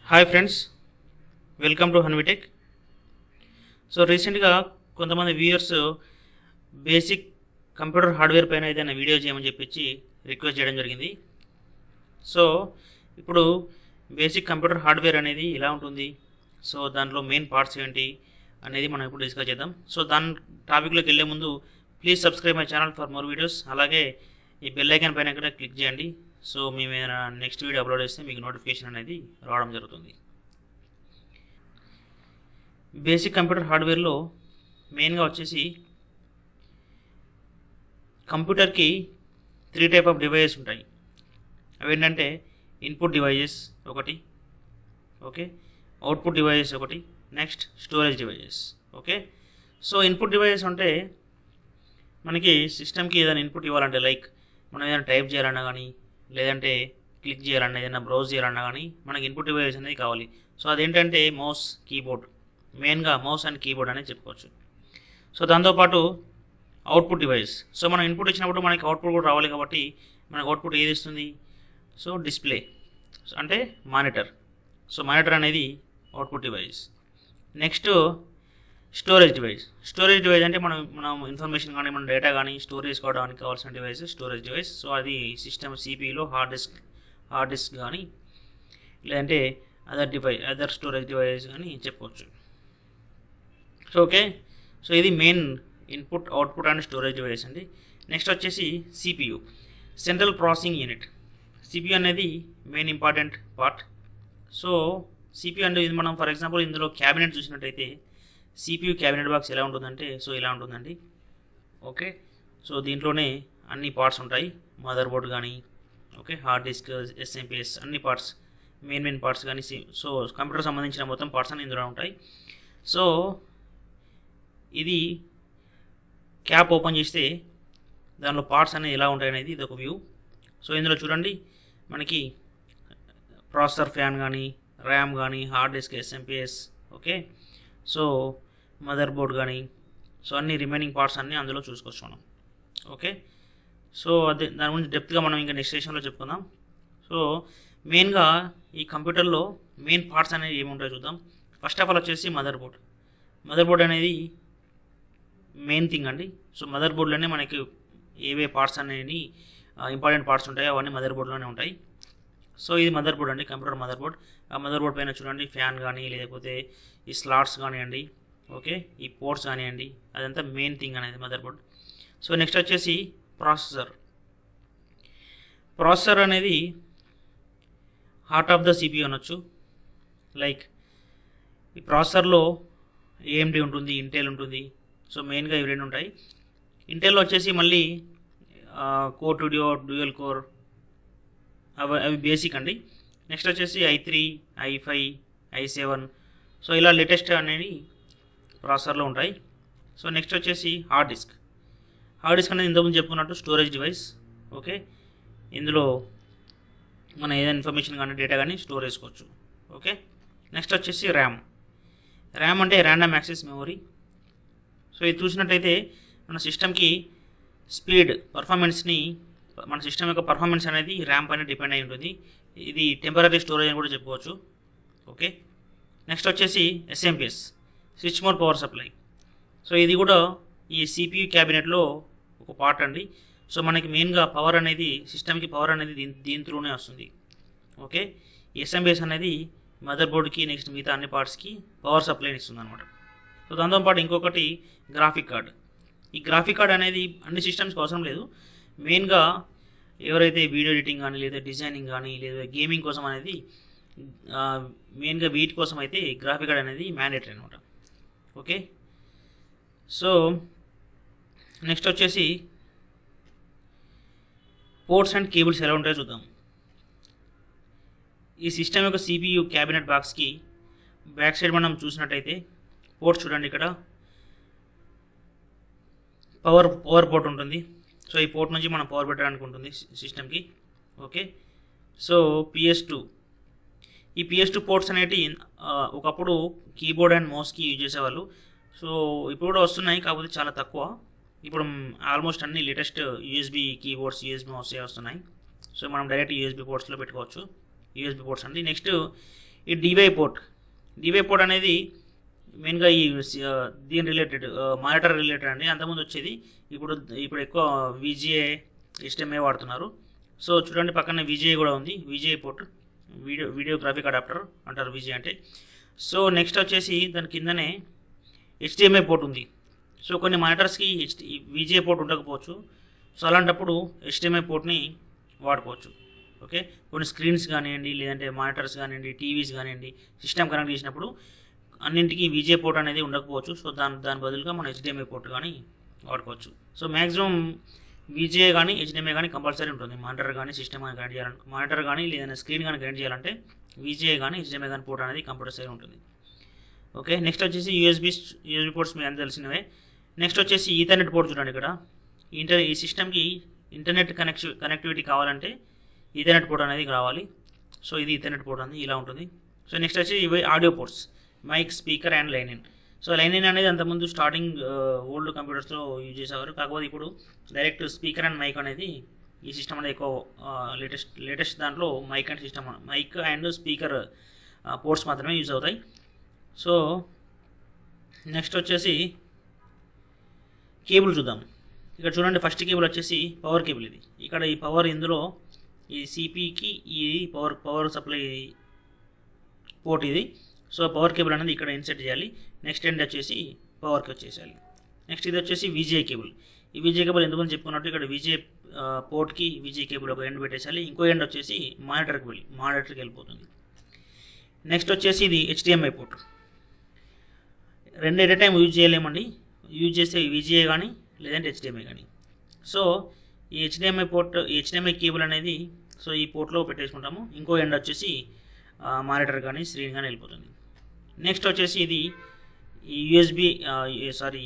hi friends welcome to హన్విటెక్ so రీసెంట్గా కొంతమంది వ్యూయర్స్ బేసిక్ కంప్యూటర్ హార్డ్వేర్ పైన ఏదైనా వీడియో చేయమని చెప్పి రిక్వెస్ట్ చేయడం జరిగింది సో ఇప్పుడు బేసిక్ కంప్యూటర్ హార్డ్వేర్ అనేది ఎలా ఉంటుంది సో దాంట్లో మెయిన్ పార్ట్స్ ఏంటి అనేది మనం ఇప్పుడు డిస్కస్ చేద్దాం సో దాని టాపిక్లోకి వెళ్ళే ముందు please subscribe my channel for more videos అలాగే ఈ బెల్ ఐకాన్ పైన కూడా క్లిక్ చేయండి సో మేము ఏదైనా నెక్స్ట్ వీడియో అప్లోడ్ చేస్తే మీకు నోటిఫికేషన్ అనేది రావడం జరుగుతుంది బేసిక్ కంప్యూటర్ హార్డ్వేర్లో మెయిన్గా వచ్చేసి కంప్యూటర్కి త్రీ టైప్ ఆఫ్ డివైజెస్ ఉంటాయి అవి ఏంటంటే ఇన్పుట్ డివైజెస్ ఒకటి ఓకే అవుట్పుట్ డివైజెస్ ఒకటి next storage devices okay so input devices అంటే మనకి సిస్టమ్కి ఏదైనా ఇన్పుట్ ఇవ్వాలంటే లైక్ మనం ఏదైనా టైప్ చేయాలన్నా కానీ లేదంటే క్లిక్ చేయాలన్నా ఏదైనా బ్రౌజ్ చేయాలన్నా కానీ మనకి ఇన్పుట్ డివైస్ అనేది కావాలి సో అదేంటంటే మౌస్ కీబోర్డ్ మెయిన్గా మౌస్ అండ్ కీబోర్డ్ అనేది చెప్పుకోవచ్చు సో దాంతోపాటు అవుట్పుట్ డివైస్ సో మనం ఇన్పుట్ ఇచ్చినప్పుడు మనకి అవుట్పుట్ కూడా రావాలి కాబట్టి మనకు అవుట్పుట్ ఏది ఇస్తుంది సో డిస్ప్లే అంటే మానిటర్ సో మానిటర్ అనేది output device next storage device storage device అంటే మనం మనం ఇన్ఫర్మేషన్ కానీ మన డేటా కానీ స్టోర్ చేసుకోవడానికి కావాల్సిన డివైస్ స్టోరేజ్ డివైస్ సో అది సిస్టమ్ సిపిలో హార్డ్ డిస్క్ హార్డ్ డిస్క్ కానీ లేదంటే other device other storage device కానీ చెప్పవచ్చు సో ఓకే సో ఇది main input output and storage device అండి నెక్స్ట్ వచ్చేసి CPU central processing unit CPU అనేది main important part so CPU అంటే ఇది మనం ఫర్ ఎగ్జాంపుల్ ఇందులో క్యాబినెట్ చూసినట్టయితే సిపియు క్యాబినెట్ బాక్స్ ఎలా ఉంటుందంటే సో ఇలా ఉంటుందండి ఓకే సో దీంట్లోనే అన్ని పార్ట్స్ ఉంటాయి మదర్ బోర్డ్ కానీ ఓకే హార్డ్ డిస్క్ ఎస్ఎంపిఎస్ అన్ని పార్ట్స్ మెయిన్ మెయిన్ పార్ట్స్ కానీ సో కంప్యూటర్ సంబంధించిన మొత్తం పార్ట్స్ అన్ని ఇందులో ఉంటాయి సో ఇది క్యాప్ ఓపెన్ చేస్తే దానిలో పార్ట్స్ అనేవి ఎలా ఉంటాయి అనేది ఇది ఒక వ్యూ సో ఇందులో చూడండి మనకి ప్రాసెసర్ ఫ్యాన్ కానీ ర్యామ్ కానీ hard disk SMPS okay so motherboard కానీ సో అన్ని రిమైనింగ్ పార్ట్స్ అన్నీ అందులో చూసుకోవచ్చు మనం ఓకే సో అదే దాని గురించి డెప్త్గా మనం ఇంకా నెక్స్ట్ సెషన్లో చెప్పుకుందాం సో మెయిన్గా ఈ కంప్యూటర్లో మెయిన్ పార్ట్స్ అనేవి ఏముంటాయో చూద్దాం ఫస్ట్ ఆఫ్ ఆల్ వచ్చేసి మదర్ బోర్డ్ మదర్ బోర్డ్ అనేది మెయిన్ థింగ్ అండి సో మదర్ బోర్డ్లోనే మనకి ఏవే పార్ట్స్ అనేవి ఇంపార్టెంట్ పార్ట్స్ ఉంటాయో అవన్నీ మదర్ బోర్డ్లోనే ఉంటాయి సో ఇది మదర్ బోర్డ్ అండి కంప్యూటర్ మదర్ బోర్డ్ ఆ మదర్ బోర్డ్ పైన చూడండి ఫ్యాన్ కానీ లేకపోతే ఈ స్లాట్స్ కానివ్వండి ఓకే ఈ పోర్ట్స్ కానివ్వండి అదంతా మెయిన్ థింగ్ అనేది మదర్ బోర్డ్ సో నెక్స్ట్ వచ్చేసి ప్రాసెసర్ ప్రాసెసర్ అనేది హార్ట్ ఆఫ్ ద సిపియూ అనొచ్చు లైక్ ఈ ప్రాసెసర్లో ఏఎండి ఉంటుంది ఇంటెల్ ఉంటుంది సో మెయిన్గా ఇవి రెండు ఉంటాయి ఇంటెల్లో వచ్చేసి మళ్ళీ core two duo dual core అవి అవి బేసిక్ అండి నెక్స్ట్ వచ్చేసి i three i five i seven so ఇలా లేటెస్ట్ అనేది ప్రాసెసర్లో ఉంటాయి సో నెక్స్ట్ వచ్చేసి హార్డ్ డిస్క్ హార్డ్ డిస్క్ అనేది ఇంతకుముందు చెప్పుకున్నట్టు స్టోరేజ్ డివైస్ ఓకే ఇందులో మన ఏదైనా ఇన్ఫర్మేషన్ కానీ డేటా కానీ స్టోర్ చేసుకోవచ్చు ఓకే నెక్స్ట్ వచ్చేసి ర్యామ్ ర్యామ్ అంటే ర్యాండమ్ యాక్సెస్ మెమొరీ సో ఇది చూసినట్టయితే మన సిస్టమ్కి స్పీడ్ పర్ఫార్మెన్స్ని మన సిస్టమ్ యొక్క పర్ఫార్మెన్స్ అనేది ర్యామ్ పైన డిపెండ్ అయి ఉంటుంది ఇది టెంపరీ స్టోరేజ్ అని కూడా చెప్పుకోవచ్చు ఓకే నెక్స్ట్ వచ్చేసి SMPS switch mode power supply so ఇది కూడా ఈ సిపియు క్యాబినెట్లో ఒక పార్ట్ అండి సో మనకి మెయిన్గా పవర్ అనేది సిస్టమ్కి పవర్ అనేది దీని దీని త్రూనే వస్తుంది ఓకే ఎస్ఎంబిఎస్ అనేది మదర్ బోర్డ్కి నెక్స్ట్ మిగతా అన్ని పార్ట్స్కి పవర్ సప్లైని ఇస్తుంది అనమాట సో దాంతోపాటు ఇంకొకటి గ్రాఫిక్ కార్డ్ ఈ గ్రాఫిక్ కార్డ్ అనేది అన్ని సిస్టమ్స్కి అవసరం లేదు మెయిన్గా ఎవరైతే వీడియో ఎడిటింగ్ కానీ లేదా డిజైనింగ్ కానీ లేదా గేమింగ్ కోసం అనేది మెయిన్గా వీటి కోసం అయితే గ్రాఫిక్ కార్డ్ అనేది మ్యాండేటరీ అనమాట ఓకే సో నెక్స్ట్ వచ్చేసి పోర్ట్స్ అండ్ కేబుల్స్ ఎలా ఉంటాయో చూద్దాం ఈ సిస్టమ్ యొక్క సిపియు క్యాబినెట్ బాక్స్కి బ్యాక్ సైడ్ మనం చూసినట్టయితే పోర్ట్స్ చూడండి ఇక్కడ పవర్ పవర్ పోర్ట్ ఉంటుంది సో ఈ పోర్ట్ నుంచి మనం పవర్ పెట్టడానికి ఉంటుంది సిస్టమ్కి ఓకే సో పిఎస్ టూ ఈ పిఎస్ టూ పోర్ట్స్ అనేవి ఒకప్పుడు కీబోర్డ్ అండ్ మౌస్కి యూజ్ చేసేవాళ్ళు సో ఇప్పుడు కూడా వస్తున్నాయి కాకపోతే చాలా తక్కువ ఇప్పుడు ఆల్మోస్ట్ అన్ని latest USB keyboards USB mouse వస్తున్నాయి సో మనం డైరెక్ట్ యూఎస్బి పోర్ట్స్లో పెట్టుకోవచ్చు యూఎస్బి పోర్ట్స్ అండి నెక్స్ట్ ఈ డివై పోర్ట్ డివై పోర్ట్ అనేది మెయిన్గా ఈ ఆ, దీని రిలేటెడ్ మానిటర్ రిలేటెడ్ అండి అంతకుముందు వచ్చేది ఇప్పుడు ఇప్పుడు ఎక్కువ విజిఏ హెచ్డిఎంఐ వాడుతున్నారు సో చూడండి పక్కన విజిఏ కూడా ఉంది VGA port video video graphic adapter అంటారు విజిఏ అంటే సో నెక్స్ట్ వచ్చేసి దాని కిందనే హెచ్డిఎంఐ పోర్ట్ ఉంది సో కొన్ని మానిటర్స్కి హెచ్డి విజిఏ పోర్ట్ ఉండకపోవచ్చు సో అలాంటప్పుడు హెచ్డిఎంఐ పోర్ట్ని వాడుకోవచ్చు ఓకే కొన్ని స్క్రీన్స్ కానివ్వండి లేదంటే మానిటర్స్ కానివ్వండి టీవీస్ కానివ్వండి సిస్టమ్ కనెక్ట్ చేసినప్పుడు అన్నింటికి విజే పోర్ట్ అనేది ఉండకపోవచ్చు సో దాని దాని బదులుగా మనం హెచ్డిఎంఐ పోర్ట్ కానీ వాడుకోవచ్చు సో మ్యాక్సిమం విజే కానీ హెచ్డిఎంఐ కానీ కంపల్సరీ ఉంటుంది మానిటర్ కానీ సిస్టమ్ కానీ కనెక్ట్ చేయాలంటే మానిటర్ కానీ లేదంటే స్క్రీన్ కానీ కనెక్ట్ చేయాలంటే విజే కానీ హెచ్డిఎంఐ కానీ పోర్ట్ అనేది కంపల్సరీ ఉంటుంది ఓకే నెక్స్ట్ వచ్చేసి యూఎస్బి యూఎస్బి పోర్ట్స్ మీ అందరూ తెలిసినవే నెక్స్ట్ వచ్చేసి ఈథర్నెట్ పోర్ట్ చూడండి ఇక్కడ ఇంటర్ ఈ సిస్టమ్కి ఇంటర్నెట్ కనెక్ట్ కనెక్టివిటీ కావాలంటే ఈథర్నెట్ పోర్ట్ అనేది రావాలి సో ఇది ఈథర్నెట్ పోర్ట్ అనేది ఇలా ఉంటుంది సో నెక్స్ట్ వచ్చి ఇవి audio ports mic speaker and line in so line in అనేది అంతకుముందు స్టార్టింగ్ ఓల్డ్ కంప్యూటర్స్లో యూజ్ చేసేవారు కాకపోతే ఇప్పుడు డైరెక్ట్ స్పీకర్ అండ్ మైక్ అనేది ఈ సిస్టమ్ అనేది ఎక్కువ లేటెస్ట్ లేటెస్ట్ దాంట్లో mic and system mic and speaker ports మాత్రమే యూజ్ అవుతాయి సో నెక్స్ట్ వచ్చేసి కేబుల్ చూద్దాం ఇక్కడ చూడండి ఫస్ట్ కేబుల్ వచ్చేసి పవర్ కేబుల్ ఇది ఇక్కడ ఈ పవర్ ఇందులో ఈ సిపికి ఈ పవర్ పవర్ సప్లై పోర్ట్ ఇది సో పవర్ కేబుల్ అనేది ఇక్కడ ఇన్సెట్ చేయాలి నెక్స్ట్ ఎండ్ వచ్చేసి పవర్కి వచ్చేసేయాలి నెక్స్ట్ ఇది వచ్చేసి విజే కేబుల్ ఈ విజే కేబుల్ ఎందుకని చెప్పుకున్నట్టు ఇక్కడ విజే పోర్ట్కి విజే కేబుల్ ఒక ఎండ్ పెట్టేసాలి ఇంకో ఎండ్ వచ్చేసి మానిటర్కి వెళ్ళి మానిటర్కి వెళ్ళిపోతుంది నెక్స్ట్ వచ్చేసి ఇది హెచ్డిఎంఐ పోర్ట్ రెండు ఎట్ టైం యూజ్ చేయలేమండి యూజ్ చేస్తే విజిఏ కానీ లేదంటే హెచ్డిఎంఐ కానీ సో ఈ హెచ్డిఎంఐ పోర్ట్ ఈ హెచ్డిఎంఐ కేబుల్ అనేది సో ఈ పోర్ట్లో పెట్టేసుకుంటాము ఇంకో ఎండ్ వచ్చేసి మానిటర్ కానీ స్క్రీన్ కానీ వెళ్ళిపోతుంది నెక్స్ట్ వచ్చేసి ఇది ఈ USB sorry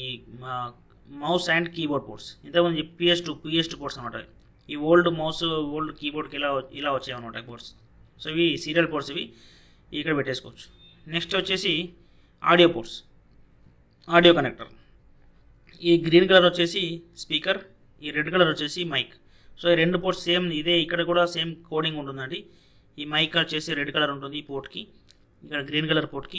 mouse and keyboard ports ఇంతకుముందు PS two PS two ports అనమాట ఈ ఓల్డ్ మౌస్ ఓల్డ్ కీబోర్డ్కి ఇలా ఇలా వచ్చాయి అనమాట పోర్ట్స్ సో ఇవి సీరియల్ పోర్ట్స్ ఇవి ఇక్కడ పెట్టేసుకోవచ్చు నెక్స్ట్ వచ్చేసి ఆడియో పోర్ట్స్ ఆడియో కనెక్టర్ ఈ గ్రీన్ కలర్ వచ్చేసి స్పీకర్ ఈ రెడ్ కలర్ వచ్చేసి మైక్ సో ఈ రెండు పోర్ట్స్ సేమ్ ఇదే ఇక్కడ కూడా సేమ్ కోడింగ్ ఉంటుందండి ఈ మైక్ వచ్చేసి రెడ్ కలర్ ఉంటుంది ఈ పోర్ట్కి ఇక్కడ గ్రీన్ కలర్ పోర్ట్కి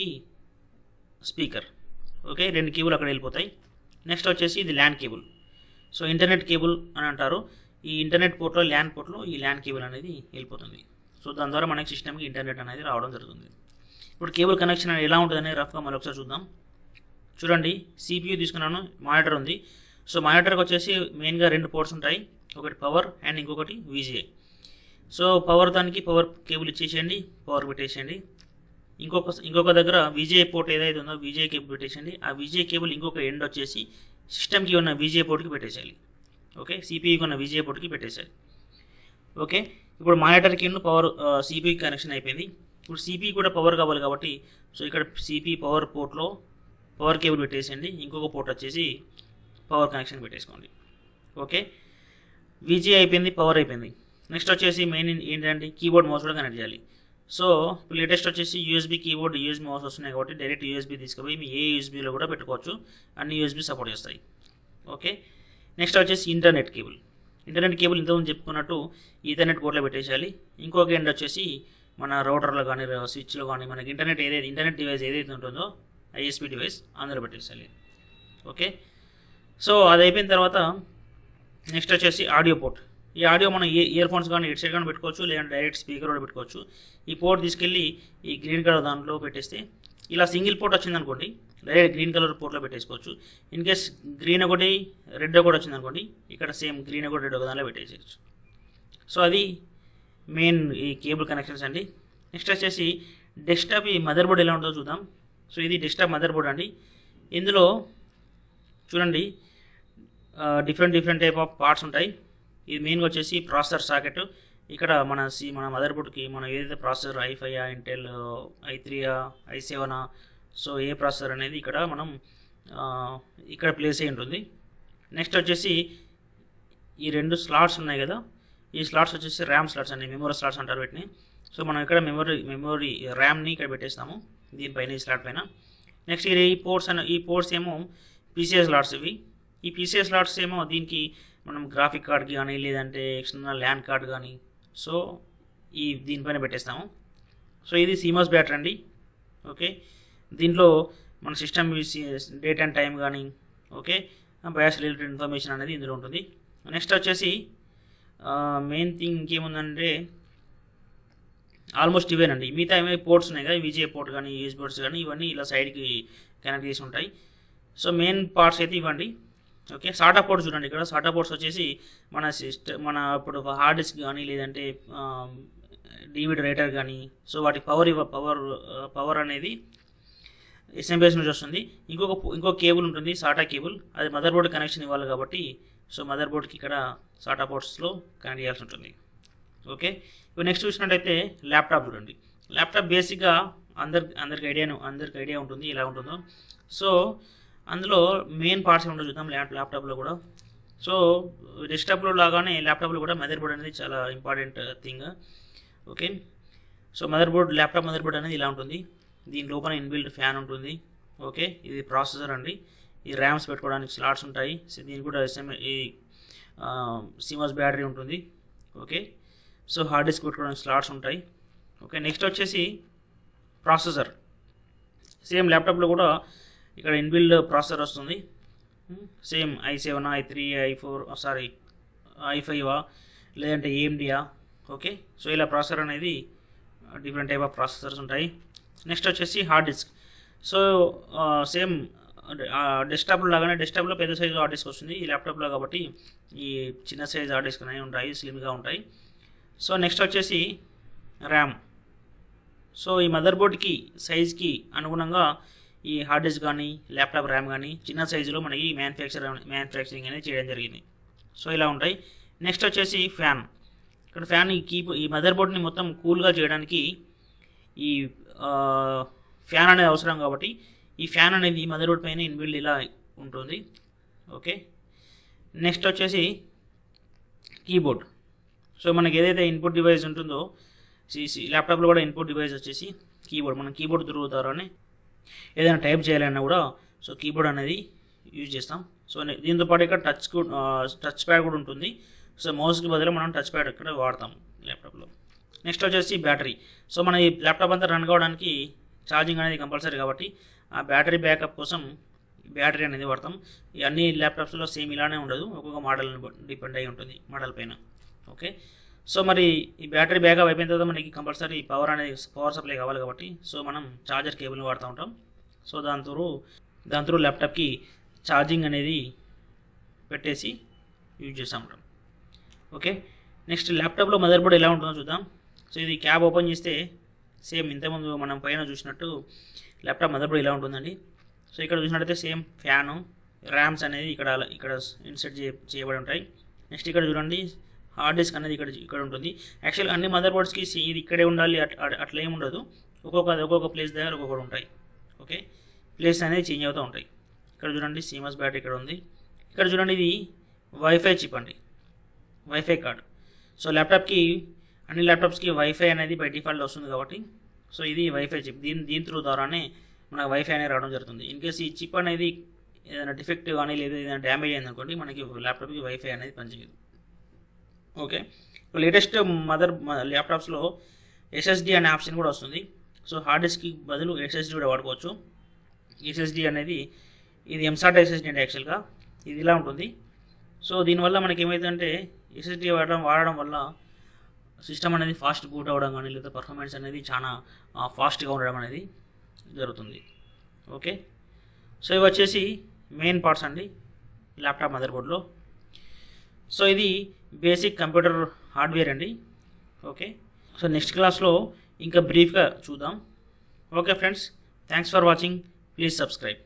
స్పీకర్ ఓకే రెండు కేబుల్ అక్కడ వెళ్ళిపోతాయి నెక్స్ట్ వచ్చేసి ఇది LAN cable so internet cable అని అంటారు ఈ ఇంటర్నెట్ పోర్ట్లో ల్యాండ్ పోర్ట్లో ఈ ల్యాండ్ కేబుల్ అనేది వెళ్ళిపోతుంది సో దాని ద్వారా మనకి సిస్టమ్కి ఇంటర్నెట్ అనేది రావడం జరుగుతుంది ఇప్పుడు కేబుల్ కనెక్షన్ ఎలా ఉంటుందని రఫ్గా మళ్ళీ ఒకసారి చూద్దాం చూడండి సిపియూ తీసుకున్నాను మానిటర్ ఉంది సో మానిటర్కి వచ్చేసి మెయిన్గా రెండు పోర్ట్స్ ఉంటాయి ఒకటి పవర్ అండ్ ఇంకొకటి విజిఏ సో పవర్ దానికి పవర్ కేబుల్ ఇచ్చేసేయండి పవర్ పెట్టేసేయండి ఇంకొక ఇంకొక దగ్గర విజే పోర్ట్ ఏదైతే ఉందో విజే కేబుల్ పెట్టేసేయండి ఆ విజే కేబుల్ ఇంకొక ఎండ్ వచ్చేసి సిస్టమ్కి ఉన్న విజే పోర్ట్కి పెట్టేసేయాలి ఓకే సిపియూకి ఉన్న విజే పోర్ట్కి పెట్టేసేయాలి ఓకే ఇప్పుడు మానిటర్కి పవర్ సిపి కనెక్షన్ అయిపోయింది ఇప్పుడు సిపి కూడా పవర్ కావాలి కాబట్టి సో ఇక్కడ సిపి పవర్ పోర్ట్లో పవర్ కేబుల్ పెట్టేసేయండి ఇంకొక పోర్ట్ వచ్చేసి పవర్ కనెక్షన్ పెట్టేసుకోండి ఓకే విజీ అయిపోయింది పవర్ అయిపోయింది నెక్స్ట్ వచ్చేసి మెయిన్ ఏంటంటే కీబోర్డ్ మౌస్ కూడా కనెక్ట్ చేయాలి సో ఇప్పుడు లేటెస్ట్ వచ్చేసి యూఎస్బీ కీబోర్డ్ యూఎస్బీ మౌస్ వస్తున్నాయి కాబట్టి డైరెక్ట్ యూఎస్బీ తీసుకుపోయి మీ ఏ యూఎస్బీలో కూడా పెట్టుకోవచ్చు అన్ని యూఎస్బీ సపోర్ట్ చేస్తాయి ఓకే నెక్స్ట్ వచ్చేసి ఇంటర్నెట్ కేబుల్ ఇంటర్నెట్ కేబుల్ ఇంతకుముందు చెప్పుకున్నట్టు ఈథర్నెట్ పోర్ట్లో పెట్టేసేయాలి ఇంకొక ఎండ్ వచ్చేసి మన రౌటర్లో కానీ స్విచ్లో కానీ మనకి ఇంటర్నెట్ ఏదైతే ఇంటర్నెట్ డివైస్ ఏదైతే ఉంటుందో ఐఎస్పీ డివైస్ అందులో పెట్టేసేయాలి ఓకే సో అది అయిపోయిన తర్వాత నెక్స్ట్ వచ్చేసి ఆడియో పోర్ట్ ఈ ఆడియో మనం ఏ ఇయర్ ఫోన్స్ కానీ హెడ్సెట్ కానీ పెట్టుకోవచ్చు లేదంటే డైరెక్ట్ స్పీకర్ కూడా పెట్టుకోవచ్చు ఈ పోర్ట్ తీసుకెళ్ళి ఈ గ్రీన్ కలర్ దాంట్లో పెట్టేస్తే ఇలా సింగిల్ పోర్ట్ వచ్చింది అనుకోండి డైరెక్ట్ గ్రీన్ కలర్ పోర్ట్లో పెట్టేసుకోవచ్చు ఇన్ కేస్ గ్రీన్ ఒకటి రెడ్ ఒకటి వచ్చింది అనుకోండి ఇక్కడ సేమ్ గ్రీన్ ఒకటి రెడ్ ఒక దానిలో పెట్టేసేయచ్చు సో అది మెయిన్ ఈ కేబుల్ కనెక్షన్స్ అండి నెక్స్ట్ వచ్చేసి డెస్క్టాప్ ఈ మదర్ బోర్డ్ ఎలా ఉంటుందో చూద్దాం సో ఇది డెస్క్టాప్ మదర్ బోర్డ్ అండి ఇందులో చూడండి different different type of parts ఉంటాయి ఇది మెయిన్గా వచ్చేసి ప్రాసెసర్ సాకెట్ ఇక్కడ మన సి మన మదర్ బోర్డ్కి మనం ఏదైతే processor I five Intel I త్రీయా ఐ సెవెనా సో ఏ ప్రాసెసర్ అనేది ఇక్కడ మనం ఆ, ఇక్కడ ప్లేస్ అయి ఉంటుంది నెక్స్ట్ వచ్చేసి ఈ రెండు స్లాట్స్ ఉన్నాయి కదా ఈ స్లాట్స్ వచ్చేసి ర్యామ్ స్లాట్స్ అండి మెమొరీ స్లాట్స్ అంటారు వీటిని సో మనం ఇక్కడ మెమొరీ మెమొరీ ర్యామ్ని ఇక్కడ పెట్టేస్తాము దీనిపైన ఈ స్లాట్ పైన నెక్స్ట్ ఇది ఈ పోర్ట్స్ అన్న ఈ పోర్ట్స్ ఏమో పీసీఎస్ స్లాట్స్ ఇవి ఈ పీసీఎస్ స్లాట్స్ ఏమో దీనికి మనం గ్రాఫిక్ కార్డ్ కానీ లేదంటే ఎక్స్టర్నల్ ల్యాండ్ కార్డ్ కానీ సో ఈ దీనిపైన పెట్టేస్తాము సో ఇది సీమస్ బ్యాటరీ అండి ఓకే దీంట్లో మన సిస్టమ్ డేట్ అండ్ టైం కానీ ఓకే బయాస్ రిలేటెడ్ ఇన్ఫర్మేషన్ అనేది ఇందులో ఉంటుంది నెక్స్ట్ వచ్చేసి మెయిన్ థింగ్ ఇంకేముందంటే ఆల్మోస్ట్ ఇవేనండి మిగతా ఏమైనా పోర్ట్స్ ఉన్నాయి కదా విజే పోర్ట్ కానీ యూఎస్ పోర్ట్స్ కానీ ఇవన్నీ ఇలా సైడ్కి కనెక్ట్ చేసి ఉంటాయి సో మెయిన్ పార్ట్స్ అయితే ఇవ్వండి ఓకే సాటా పోర్ట్స్ చూడండి ఇక్కడ సాటా పోర్ట్స్ వచ్చేసి మన సిస్టమ్ మన ఇప్పుడు హార్డ్ డిస్క్ కానీ లేదంటే డివిడ్ రైటర్ కానీ సో వాటి పవర్ ఇవ్వ పవర్ పవర్ అనేది ఎస్ఎంబిఎస్ నుంచి వస్తుంది ఇంకొక ఇంకో కేబుల్ ఉంటుంది సాటా కేబుల్ అది మదర్ బోర్డ్ కనెక్షన్ ఇవ్వాలి కాబట్టి సో మదర్ బోర్డ్కి ఇక్కడ సాటా పోర్ట్స్లో కనెక్ట్ చేయాల్సి ఉంటుంది ఓకే ఇప్పుడు నెక్స్ట్ చూసినట్టయితే ల్యాప్టాప్ చూడండి ల్యాప్టాప్ బేసిక్గా అందరి అందరికి ఐడియా అందరికి ఐడియా ఉంటుంది ఎలా ఉంటుందో సో అందులో మెయిన్ పార్ట్స్ ఏమిటో చూద్దాం ల్యాప్ ల్యాప్టాప్లో కూడా సో డెస్క్టాప్లో లాగానే ల్యాప్టాప్లో కూడా మదర్ బోర్డ్ అనేది చాలా important thing okay so motherboard laptop motherboard అనేది ఇలా ఉంటుంది దీని లోపల ఇన్బిల్డ్ ఫ్యాన్ ఉంటుంది ఓకే ఇది ప్రాసెసర్ అండి ఈ ర్యామ్స్ పెట్టుకోవడానికి స్లాట్స్ ఉంటాయి సో దీనికి కూడా ఎస్ఎంఏ ఈ సిమస్ బ్యాటరీ ఉంటుంది ఓకే సో హార్డ్ డిస్క్ పెట్టుకోవడానికి స్లాట్స్ ఉంటాయి ఓకే నెక్స్ట్ వచ్చేసి ప్రాసెసర్ సేమ్ ల్యాప్టాప్లో కూడా ఇక్కడ ఇన్బిల్డ్ ప్రాసెసర్ వస్తుంది same I seven I three I four sorry I ఫైవా లేదంటే ఏఎండియా ఓకే సో ఇలా ప్రాసెసర్ అనేది డిఫరెంట్ టైప్ ఆఫ్ ప్రాసెసర్స్ ఉంటాయి నెక్స్ట్ వచ్చేసి హార్డ్ డిస్క్ సో సేమ్ డెస్క్టాప్లో లాగానే డెస్క్టాప్లో పెద్ద సైజు హార్డ్ డిస్క్ వస్తుంది ఈ ల్యాప్టాప్లో కాబట్టి ఈ చిన్న సైజ్ హార్డ్ డిస్క్ అనేవి ఉంటాయి స్లిమ్గా ఉంటాయి సో నెక్స్ట్ వచ్చేసి ర్యామ్ సో ఈ మదర్ బోర్డ్కి సైజ్కి అనుగుణంగా ఈ హార్డ్ డిస్క్ కానీ ల్యాప్టాప్ ర్యామ్ కానీ చిన్న సైజులో మనకి మ్యానుఫ్యాక్చర్ మ్యానుఫ్యాక్చరింగ్ అనేది చేయడం జరిగింది సో ఇలా ఉంటాయి నెక్స్ట్ వచ్చేసి ఫ్యాన్ ఇక్కడ ఫ్యాన్ ఈ కీ ఈ మదర్ బోర్డ్ని మొత్తం కూల్గా చేయడానికి ఈ ఫ్యాన్ అనేది అవసరం కాబట్టి ఈ ఫ్యాన్ అనేది మదర్ బోర్డ్ పైన ఇన్బిల్డ్ ఇలా ఉంటుంది ఓకే నెక్స్ట్ వచ్చేసి కీబోర్డ్ సో మనకి ఏదైతే ఇన్పుట్ డివైస్ ఉంటుందో ల్యాప్టాప్లో కూడా ఇన్పుట్ డివైస్ వచ్చేసి కీబోర్డ్ మనం కీబోర్డ్ త్రూ ద్వారానే ఏదైనా టైప్ చేయాలన్నా కూడా సో కీబోర్డ్ అనేది యూజ్ చేస్తాం సో దీంతో పాటు ఇక్కడ టచ్ టచ్ ప్యాడ్ కూడా ఉంటుంది సో మౌస్కి బదులు మనం టచ్ ప్యాడ్ ఇక్కడ వాడతాం ల్యాప్టాప్లో నెక్స్ట్ వచ్చేసి బ్యాటరీ సో మన ఈ ల్యాప్టాప్ అంతా రన్ కావడానికి ఛార్జింగ్ అనేది కంపల్సరీ కాబట్టి ఆ బ్యాటరీ బ్యాకప్ కోసం బ్యాటరీ అనేది వాడతాం ఈ అన్ని ల్యాప్టాప్స్లో సేమ్ ఇలానే ఉండదు ఒక్కొక్క మోడల్ డిపెండ్ అయి ఉంటుంది మోడల్ పైన ఓకే సో మరి ఈ బ్యాటరీ బ్యాకప్ అయిపోయిన తర్వాత మనకి కంపల్సరీ పవర్ అనేది పవర్ సప్లై కావాలి కాబట్టి సో మనం ఛార్జర్ కేబుల్ని వాడుతూ ఉంటాం సో దాని త్రూ దాని త్రూ ల్యాప్టాప్కి ఛార్జింగ్ అనేది పెట్టేసి యూజ్ చేస్తూ ఉంటాం ఓకే నెక్స్ట్ ల్యాప్టాప్లో మదర్ బోర్డ్ ఎలా ఉంటుందో చూద్దాం సో ఇది క్యాబ్ ఓపెన్ చేస్తే సేమ్ ఇంతకుముందు మనం పైన చూసినట్టు ల్యాప్టాప్ మదర్ బోర్డ్ ఇలా ఉంటుందండి సో ఇక్కడ చూసినట్టయితే సేమ్ ఫ్యాను ర్యామ్స్ అనేది ఇక్కడ ఇక్కడ ఇన్సర్ట్ చే చేయబడి ఉంటాయి నెక్స్ట్ ఇక్కడ చూడండి హార్డ్ డిస్క్ అనేది ఇక్కడ ఇక్కడ ఉంటుంది యాక్చువల్గా అన్ని మదర్ బోర్డ్స్కి ఇది ఇక్కడే ఉండాలి అట్లా ఏమి ఉండదు ఒక్కొక్క ఒక్కొక్క ప్లేస్ దగ్గర ఒక్కొక్కటి ఉంటాయి ఓకే ప్లేస్ అనేది చేంజ్ అవుతూ ఉంటాయి ఇక్కడ చూడండి సీమస్ బ్యాటరీ ఇక్కడ ఉంది ఇక్కడ చూడండి ఇది వైఫై చిప్ అండి వైఫై కార్డ్ సో ల్యాప్టాప్కి అన్ని ల్యాప్టాప్స్కి వైఫై అనేది బై డిఫాల్ట్ వస్తుంది కాబట్టి సో ఇది వైఫై చిప్ దీని దీని త్రూ ద్వారానే మనకు వైఫై అనేది రావడం జరుగుతుంది ఇన్ కేసు ఈ చిప్ అనేది ఏదైనా డిఫెక్ట్ కానీ లేదా ఏదైనా డ్యామేజ్ అయింది అనుకోండి మనకి ల్యాప్టాప్కి వైఫై అనేది పనిచేయదు ఓకే లేటెస్ట్ మదర్ ల్యాప్టాప్స్లో ఎస్ఎస్డి అనే ఆప్షన్ కూడా వస్తుంది సో హార్డ్ డిస్క్కి బదులు ఎస్ఎస్డి కూడా వాడుకోవచ్చు ఎస్ఎస్డి అనేది ఇది ఎంసాట్ ఎస్ఎస్డి అంటే యాక్చువల్గా ఇది ఇలా ఉంటుంది సో దీనివల్ల మనకి ఏమవుతుందంటే ఎస్ఎస్డి వాడడం వాడడం వల్ల సిస్టమ్ అనేది ఫాస్ట్ బూట్ అవ్వడం కానీ లేదా పర్ఫార్మెన్స్ అనేది చాలా ఫాస్ట్గా ఉండడం అనేది జరుగుతుంది ఓకే సో ఇవి వచ్చేసి మెయిన్ పార్ట్స్ అండి ల్యాప్టాప్ మదర్ బోర్డ్లో సో ఇది బేసిక్ కంప్యూటర్ హార్డ్వేర్ అండి ఓకే సో నెక్స్ట్ క్లాస్లో ఇంకా బ్రీఫ్గా చూద్దాం okay friends thanks for watching please subscribe